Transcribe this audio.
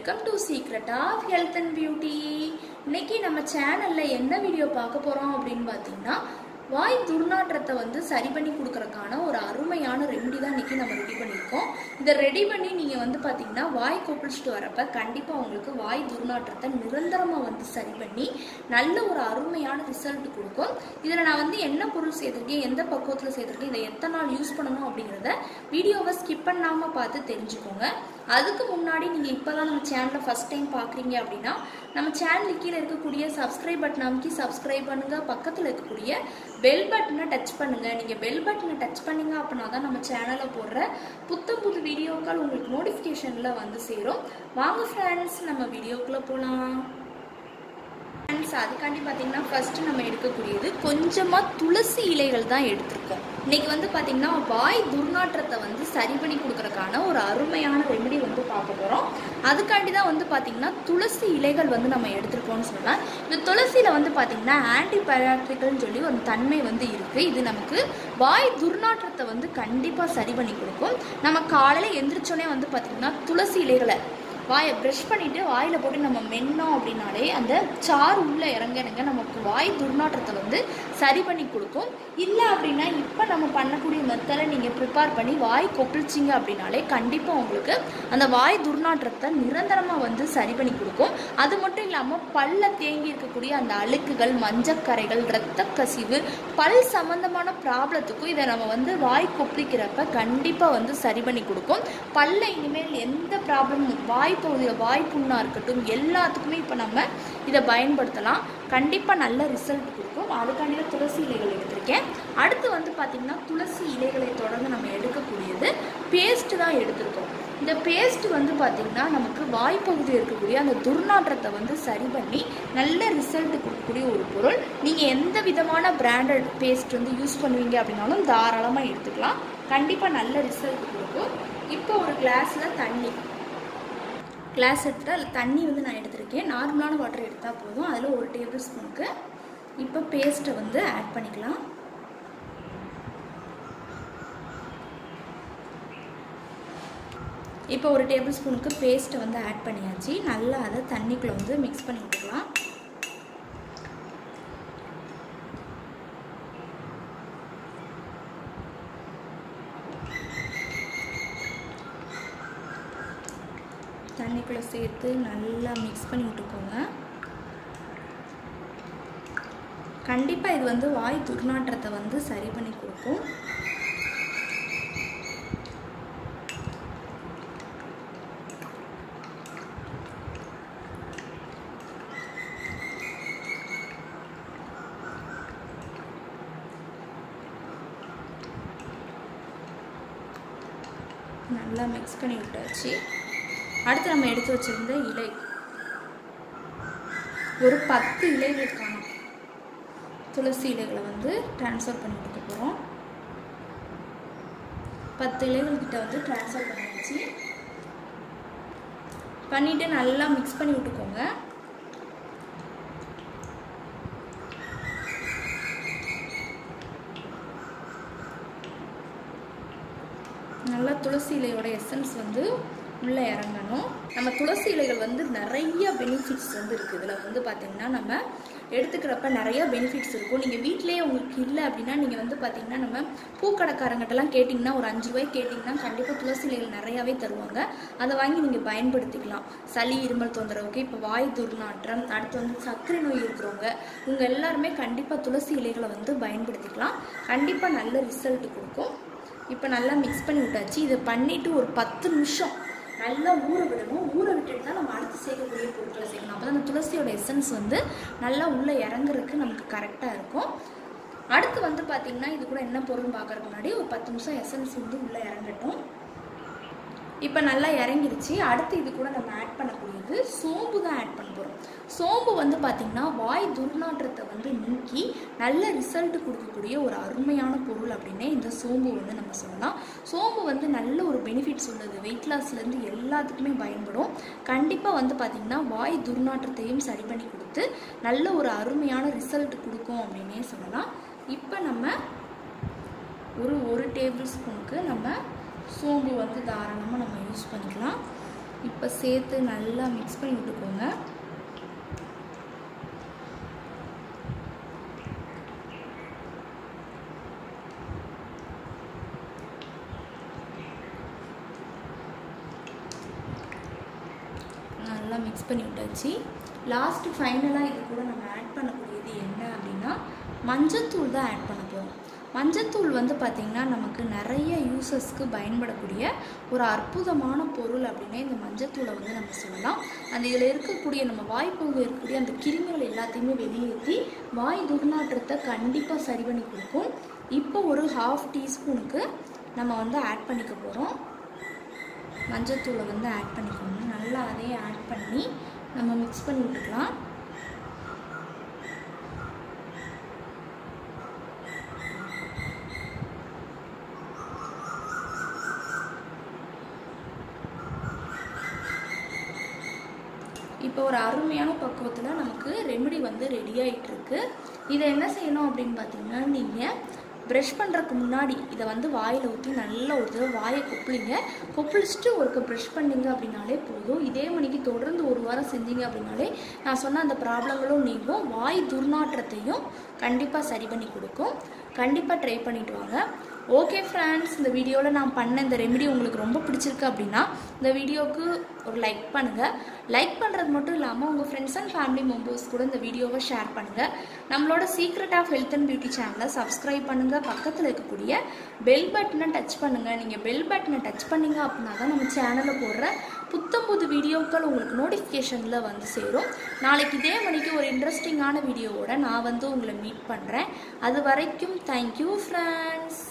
welcome to secret of health and beauty இன்னைக்கு நம்ம சேனல்ல என்ன வீடியோ பார்க்க போறோம் அப்படின்னு பார்த்தீங்கன்னா வாய் துர்நாற்றத்தை வந்து சரி பண்ணி கொடுக்கறதுக்கான ஒரு அருமையான ரெமெடி தான் இன்னைக்கு நம்ம ரெடி பண்ணியிருக்கோம் இதை ரெடி பண்ணி நீங்கள் வந்து பார்த்தீங்கன்னா வாய் கொப்பளிச்சுட்டு வரப்ப கண்டிப்பாக உங்களுக்கு வாய் துர்நாற்றத்தை நிரந்தரமாக வந்து சரி பண்ணி நல்ல ஒரு அருமையான ரிசல்ட் கொடுக்கும் இதில் நான் வந்து என்ன பொருள் சேர்த்துருக்கேன் எந்த பக்குவத்தில் சேர்த்துருக்கேன் இதை எத்தனை நாள் யூஸ் பண்ணணும் அப்படிங்கிறத வீடியோவை ஸ்கிப் பண்ணாமல் பார்த்து தெரிஞ்சுக்கோங்க அதுக்கு முன்னாடி நீங்கள் இப்போ தான் நம்ம சேனலை ஃபஸ்ட் டைம் பார்க்குறீங்க அப்படின்னா நம்ம சேனலுக்கு கீழே இருக்கக்கூடிய சப்ஸ்கிரைப் பட்டன் அமைக்கி சப்ஸ்கிரைப் பண்ணுங்கள் பக்கத்தில் இருக்கக்கூடிய பெல் பட்டனை டச் பண்ணுங்கள் நீங்கள் பெல் பட்டனை டச் பண்ணீங்க அப்படின்னா தான் நம்ம சேனலில் போடுற புத்தம் புது வீடியோக்கள் உங்களுக்கு நோட்டிஃபிகேஷனில் வந்து சேரும் வாங்க ஃப்ரெண்ட்ஸ் நம்ம வீடியோக்குள்ளே போகலாம் ஃப்ரெண்ட்ஸ் அதுக்காண்டி பார்த்தீங்கன்னா ஃபஸ்ட்டு நம்ம எடுக்கக்கூடியது கொஞ்சமாக துளசி இலைகள் தான் எடுத்திருக்கோம் இன்னைக்கு வந்து பார்த்தீங்கன்னா வாய் துர்நாற்றத்தை வந்து சரி பண்ணி கொடுக்கறதுக்கான ஒரு அருமையான ரெமெடி வந்து பார்க்க போகிறோம் அதுக்காண்டி தான் வந்து பார்த்தீங்கன்னா துளசி இலைகள் வந்து நம்ம எடுத்திருக்கோம்னு சொல்லலாம் இந்த துளசியில் வந்து பார்த்தீங்கன்னா ஆன்டிபயாட்டிக்கல்னு சொல்லி ஒரு தன்மை வந்து இருக்குது இது நமக்கு வாய் துர்நாற்றத்தை வந்து கண்டிப்பாக சரி பண்ணி கொடுக்கும் நம்ம காலையில் எந்திரிச்சோன்னே வந்து பார்த்தீங்கன்னா துளசி இலைகளை வாயை ப்ரஷ் பண்ணிவிட்டு வாயில் போட்டு நம்ம மென்னோம் அப்படின்னாலே அந்த சாறு உள்ளே இறங்க இறங்க நமக்கு வாய் துர்நாற்றத்தை வந்து சரி பண்ணி கொடுக்கும் இல்லை அப்படின்னா இப்போ நம்ம பண்ணக்கூடிய மெத்தடை நீங்கள் ப்ரிப்பேர் பண்ணி வாய் கொப்பிளிச்சிங்க அப்படின்னாலே கண்டிப்பாக உங்களுக்கு அந்த வாய் துர்நாற்றத்தை நிரந்தரமாக வந்து சரி பண்ணி கொடுக்கும் அது மட்டும் இல்லாமல் பல்ல தேங்கி இருக்கக்கூடிய அந்த அழுக்குகள் மஞ்சக்கரைகள் இரத்த கசிவு பல் சம்மந்தமான ப்ராப்ளத்துக்கும் இதை நம்ம வந்து வாய் கொப்பளிக்கிறப்ப கண்டிப்பாக வந்து சரி பண்ணி கொடுக்கும் பல்ல இனிமேல் எந்த ப்ராப்ளமும் வாய் பகுதியில் வாய் புண்ணாக இருக்கட்டும் எல்லாத்துக்குமே இப்போ நம்ம இதை பயன்படுத்தலாம் கண்டிப்பாக நல்ல ரிசல்ட் கொடுக்கும் அதுக்காண்டி தான் துளசி இலைகள் எடுத்திருக்கேன் அடுத்து வந்து பார்த்திங்கன்னா துளசி இலைகளை தொடர்ந்து நம்ம எடுக்கக்கூடியது பேஸ்ட்டு தான் எடுத்திருக்கோம் இந்த பேஸ்ட் வந்து பார்த்திங்கன்னா நமக்கு வாய்ப்பகுதியில் இருக்கக்கூடிய அந்த துர்நாற்றத்தை வந்து சரி பண்ணி நல்ல ரிசல்ட் கொடுக்கக்கூடிய ஒரு பொருள் நீங்கள் எந்த விதமான பிராண்டட் பேஸ்ட் வந்து யூஸ் பண்ணுவீங்க அப்படின்னாலும் தாராளமாக எடுத்துக்கலாம் கண்டிப்பாக நல்ல ரிசல்ட் கொடுக்கும் இப்போ ஒரு கிளாஸில் தண்ணி கிளாஸ் எடுத்துட்டு அதில் தண்ணி வந்து நான் எடுத்திருக்கேன் நார்மலான வாட்டர் எடுத்தால் போதும் அதில் ஒரு டேபிள் ஸ்பூனுக்கு இப்போ பேஸ்ட்டை வந்து ஆட் பண்ணிக்கலாம் இப்போ ஒரு டேபிள் ஸ்பூனுக்கு பேஸ்ட்டை வந்து ஆட் பண்ணியாச்சு நல்லா அதை தண்ணிக்குள்ளே வந்து மிக்ஸ் பண்ணி விட்டுக்கலாம் தண்ணிக்குள்ளே சேர்த்து நல்லா மிக்ஸ் பண்ணி விட்டுக்கோங்க கண்டிப்பாக இது வந்து வாய் துர்நாற்றத்தை வந்து சரி பண்ணி கொடுக்கும் நல்லா மிக்ஸ் பண்ணி விட்டாச்சு அடுத்து நம்ம எடுத்து வச்சிருந்த இலை ஒரு பத்து இலைகளுக்கான துளசி இலைகளை வந்து ட்ரான்ஸ்ஃபர் பண்ணி கொடுக்க போகிறோம் பத்து இலைகள்கிட்ட வந்து ட்ரான்ஸ்ஃபர் பண்ணியாச்சு பண்ணிவிட்டு நல்லா மிக்ஸ் பண்ணி விட்டுக்கோங்க நல்லா துளசி இலையோட எசன்ஸ் வந்து உள்ளே இறங்கணும் நம்ம துளசி இலைகள் வந்து நிறைய பெனிஃபிட்ஸ் வந்து இருக்குது இதில் வந்து பார்த்திங்கன்னா நம்ம எடுத்துக்கிறப்ப நிறைய பெனிஃபிட்ஸ் இருக்கும் நீங்கள் வீட்டிலேயே உங்களுக்கு இல்லை அப்படின்னா நீங்கள் வந்து பார்த்திங்கன்னா நம்ம பூக்கடைக்காரங்கிட்டலாம் கேட்டிங்கன்னா ஒரு அஞ்சு ரூபாய் கேட்டிங்கன்னா கண்டிப்பாக துளசி இலைகள் நிறையாவே தருவாங்க அதை வாங்கி நீங்கள் பயன்படுத்திக்கலாம் சளி இருமல் தொந்தரவுக்கு இப்போ வாய் துர்நாற்றம் அடுத்து வந்து சர்க்கரை நோய் இருக்கிறவங்க இவங்க எல்லாருமே கண்டிப்பாக துளசி இலைகளை வந்து பயன்படுத்திக்கலாம் கண்டிப்பாக நல்ல ரிசல்ட் கொடுக்கும் இப்போ நல்லா மிக்ஸ் பண்ணி விட்டாச்சு இதை பண்ணிவிட்டு ஒரு பத்து நிமிஷம் நல்லா ஊற விடணும் ஊற விட்டுட்டு தான் நம்ம அடுத்து சேர்க்கக்கூடிய பொருட்களை சேர்க்கணும் அப்போ தான் அந்த துளசியோட எசன்ஸ் வந்து நல்லா உள்ளே இறங்குறதுக்கு நமக்கு கரெக்டாக இருக்கும் அடுத்து வந்து பார்த்திங்கன்னா இது கூட என்ன பொருள் பார்க்குறதுக்கு முன்னாடி ஒரு பத்து நிமிஷம் எசன்ஸ் வந்து உள்ளே இறங்கட்டும் இப்போ நல்லா இறங்கிருச்சு அடுத்து இது கூட நம்ம ஆட் பண்ணக்கூடியது சோம்பு தான் ஆட் பண்ண போகிறோம் சோம்பு வந்து பார்த்திங்கன்னா வாய் துர்நாற்றத்தை வந்து நீக்கி நல்ல ரிசல்ட் கொடுக்கக்கூடிய ஒரு அருமையான பொருள் அப்படின்னே இந்த சோம்பு வந்து நம்ம சொல்லலாம் சோம்பு வந்து நல்ல ஒரு பெனிஃபிட்ஸ் உள்ளது வெயிட் லாஸ்லேருந்து எல்லாத்துக்குமே பயன்படும் கண்டிப்பாக வந்து பார்த்திங்கன்னா வாய் துர்நாற்றத்தையும் சரி பண்ணி கொடுத்து நல்ல ஒரு அருமையான ரிசல்ட் கொடுக்கும் அப்படின்னே சொல்லலாம் இப்போ நம்ம ஒரு ஒரு டேபிள் ஸ்பூனுக்கு நம்ம சோம்பு வந்து தாராளமாக நம்ம யூஸ் பண்ணிக்கலாம் இப்போ சேர்த்து நல்லா மிக்ஸ் பண்ணி விட்டுக்கோங்க நல்லா மிக்ஸ் பண்ணி விட்டாச்சு லாஸ்ட்டு ஃபைனலாக இது கூட நம்ம ஆட் பண்ணக்கூடியது என்ன அப்படின்னா மஞ்சத்தூள் தான் ஆட் பண்ண போகிறோம் மஞ்சத்தூள் வந்து பார்த்திங்கன்னா நமக்கு நிறைய யூசஸ்க்கு பயன்படக்கூடிய ஒரு அற்புதமான பொருள் அப்படின்னே இந்த மஞ்சத்தூளை வந்து நம்ம சொல்லலாம் அந்த இதில் இருக்கக்கூடிய நம்ம வாய்ப்பகுதியில் இருக்கக்கூடிய அந்த கிருமிகள் எல்லாத்தையுமே வெளியேற்றி வாய் துர்நாற்றத்தை கண்டிப்பாக சரி பண்ணி கொடுக்கும் இப்போ ஒரு ஹாஃப் டீஸ்பூனுக்கு நம்ம வந்து ஆட் பண்ணிக்க போகிறோம் மஞ்சத்தூளை வந்து ஆட் பண்ணிக்கணும் நல்லா அதையும் ஆட் பண்ணி நம்ம மிக்ஸ் பண்ணி விட்டுக்கலாம் இப்போ ஒரு அருமையான பக்குவத்தில் நமக்கு ரெமெடி வந்து ரெடி ஆகிட்டு இருக்கு இதை என்ன செய்யணும் அப்படின்னு பார்த்தீங்கன்னா நீங்கள் ப்ரஷ் பண்ணுறதுக்கு முன்னாடி இதை வந்து வாயில் ஊற்றி நல்லா ஒரு தடவை வாயை கொப்பளிங்க கொப்பளிச்சுட்டு ஒருக்க ப்ரஷ் பண்ணிங்க அப்படின்னாலே போதும் இதே மணிக்கு தொடர்ந்து ஒரு வாரம் செஞ்சீங்க அப்படின்னாலே நான் சொன்ன அந்த ப்ராப்ளங்களும் நீங்கும் வாய் துர்நாற்றத்தையும் கண்டிப்பாக சரி பண்ணி கொடுக்கும் கண்டிப்பாக ட்ரை பண்ணிட்டு வாங்க ஓகே ஃப்ரெண்ட்ஸ் இந்த வீடியோவில் நான் பண்ண இந்த ரெமெடி உங்களுக்கு ரொம்ப பிடிச்சிருக்கு அப்படின்னா இந்த வீடியோவுக்கு ஒரு லைக் பண்ணுங்கள் லைக் பண்ணுறது மட்டும் இல்லாமல் உங்கள் ஃப்ரெண்ட்ஸ் அண்ட் ஃபேமிலி மெம்பர்ஸ் கூட இந்த வீடியோவை ஷேர் பண்ணுங்கள் நம்மளோட secret of health and beauty சேனலை சப்ஸ்கிரைப் பண்ணுங்கள் பக்கத்தில் இருக்கக்கூடிய பெல் பட்டனை டச் பண்ணுங்கள் நீங்கள் பெல் பட்டனை டச் பண்ணீங்க அப்படின்னா தான் நம்ம சேனலில் போடுற புத்தம் புது வீடியோக்கள் உங்களுக்கு நோட்டிஃபிகேஷனில் வந்து சேரும் நாளைக்கு இதே மணிக்கு ஒரு இன்ட்ரெஸ்டிங்கான வீடியோவோட நான் வந்து உங்களை மீட் பண்ணுறேன் அது வரைக்கும் தேங்க்யூ ஃப்ரெண்ட்ஸ்